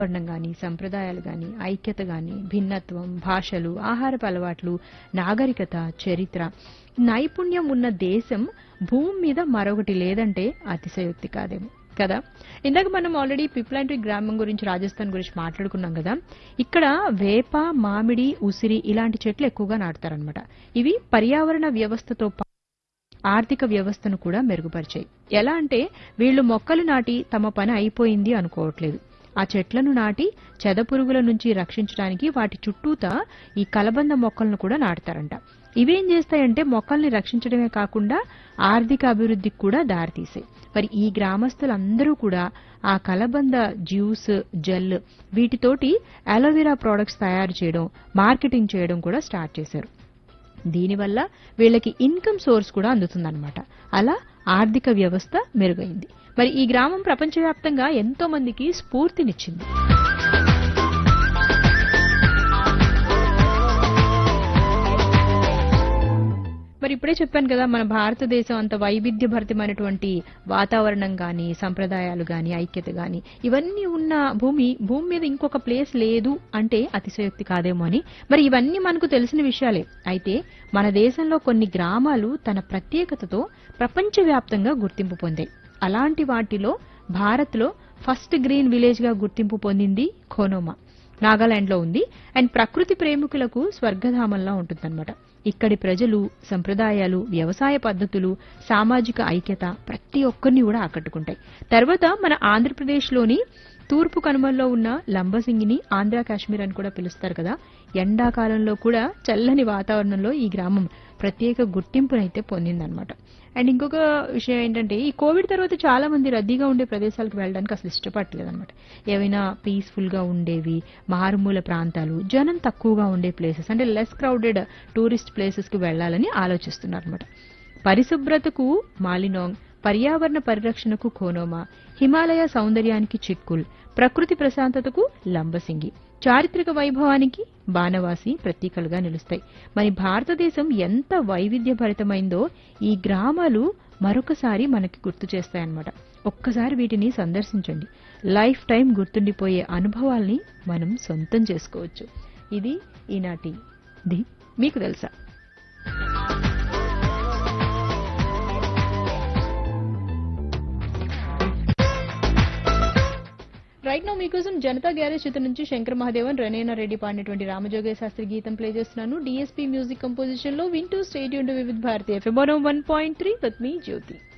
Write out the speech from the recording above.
పడడం గాని సంప్రదాయాలు గాని ఐక్యత గాని భిన్నత్వం భాషలు ఆహారపు అలవాట్లు నాగరికత చరిత్ర నైపుణ్యం ఉన్న దేశం భూమి మీద మరొకటి లేదంటే అతిశయోక్తి కాదేమో కదా ఇందాక మనం ఆల్రెడీ పిప్లాంటి గ్రామం గురించి రాజస్థాన్ గురించి మాట్లాడుకున్నాం కదా ఇక్కడ వేప మామిడి ఉసిరి ఇలాంటి చెట్లు ఎక్కువగా నాటుతారనమాట ఇవి పర్యావరణ వ్యవస్థతో పా- ఆర్థిక వ్యవస్థను కూడా మెరుగుపరిచాయి ఎలా అంటే వీళ్ళు మొక్కలు నాటి తమ పని అయిపోయింది అనుకోవట్లేదు ఆ చెట్లను నాటి చెదపురుగుల నుంచి రక్షించడానికి వాటి చుట్టూతా ఈ కలబంద మొక్కలను కూడా నాటుతారంట ఇవేం చేస్తాయంటే మొక్కల్ని రక్షించడమే కాకుండా ఆర్థిక అభివృద్ధికి కూడా దారితీసాయి మరి ఈ గ్రామస్తులందరూ కూడా ఆ కలబంద జ్యూస్ జెల్ వీటితోటి అలోవెరా ప్రోడక్ట్స్ తయారు చేయడం మార్కెటింగ్ చేయడం కూడా స్టార్ట్ చేశారు దీనివల్ల వీళ్ళకి ఇన్కమ్ సోర్స్ కూడా అందుతుందన్నమాట అలా ఆర్థిక వ్యవస్థ మెరుగైంది మరి ఈ గ్రామం ప్రపంచవ్యాప్తంగా ఎంతో మందికి స్ఫూర్తినిచ్చింది మరి ఇప్పుడే చెప్పాను కదా మన భారతదేశం అంత వైవిధ్యభరితమైనటువంటి వాతావరణం గాని సంప్రదాయాలు గాని ఐక్యత గాని ఇవన్నీ ఉన్న భూమి భూమి మీద ఇంకొక ప్లేస్ లేదు అంటే అతిశయోక్తి కాదేమో అని మరి ఇవన్నీ మనకు తెలిసిన విషయాలే అయితే మన దేశంలో కొన్ని గ్రామాలు తన ప్రత్యేకతతో ప్రపంచవ్యాప్తంగా గుర్తింపు పొందాయి అలాంటి వాటిలో భారత్లో ఫస్ట్ గ్రీన్ విలేజ్ గా గుర్తింపు పొందింది ఖోనోమా నాగాలాండ్ లో ఉంది అండ్ ప్రకృతి ప్రేమికులకు స్వర్గధామంలా ఉంటుందన్నమాట ఇక్కడి ప్రజలు సంప్రదాయాలు వ్యవసాయ పద్ధతులు సామాజిక ఐక్యత ప్రతి ఒక్కరిని కూడా ఆకట్టుకుంటాయి తర్వాత మన ఆంధ్రప్రదేశ్లోని తూర్పు కనుమల్లో ఉన్న లంబసింగిని ఆంధ్ర కాశ్మీర్ అని కూడా పిలుస్తారు కదా ఎండాకాలంలో కూడా చల్లని వాతావరణంలో ఈ గ్రామం ప్రత్యేక గుర్తింపునైతే పొందిందనమాట అండ్ ఇంకొక విషయం ఏంటంటే ఈ కోవిడ్ తర్వాత చాలా మంది రద్దీగా ఉండే ప్రదేశాలకు వెళ్ళడానికి అసలు ఇష్టపడలేదు అనమాట ఏవైనా పీస్ఫుల్ గా ఉండేవి మారుమూల ప్రాంతాలు జనం తక్కువగా ఉండే ప్లేసెస్ అంటే లెస్ క్రౌడెడ్ టూరిస్ట్ ప్లేసెస్ కి వెళ్లాలని ఆలోచిస్తున్నారు అనమాట పరిశుభ్రతకు మాలినోంగ్ పర్యావరణ పరిరక్షణకు ఖోనోమా హిమాలయ సౌందర్యానికి చిట్కుల్ ప్రకృతి ప్రశాంతతకు లంబసింగి చారిత్రక వైభవానికి బాణవాసి ప్రతీకలుగా నిలుస్తాయి మరి భారతదేశం ఎంత వైవిధ్యభరితమైందో ఈ గ్రామాలు మరొకసారి మనకి గుర్తు చేస్తాయన్నమాట ఒక్కసారి వీటిని సందర్శించండి లైఫ్ టైం గుర్తుండిపోయే అనుభవాల్ని మనం సొంతం చేసుకోవచ్చు ఇది ఈనాటి ది మీకు తెలుసా రైట్ నో మీకోసం జనతా గ్యారేజ్ చిత్రం నుంచి శంకర్ మహాదేవన్ రణేనా రెడ్డి పాడినటువంటి రామజోగయ్య శాస్త్రి గీతం ప్లే చేస్తున్నాను డిఎస్పీ మ్యూజిక్ కంపోజిషన్ లో వింటూ stadium Vividh Bharati FM one point three with me Jyothi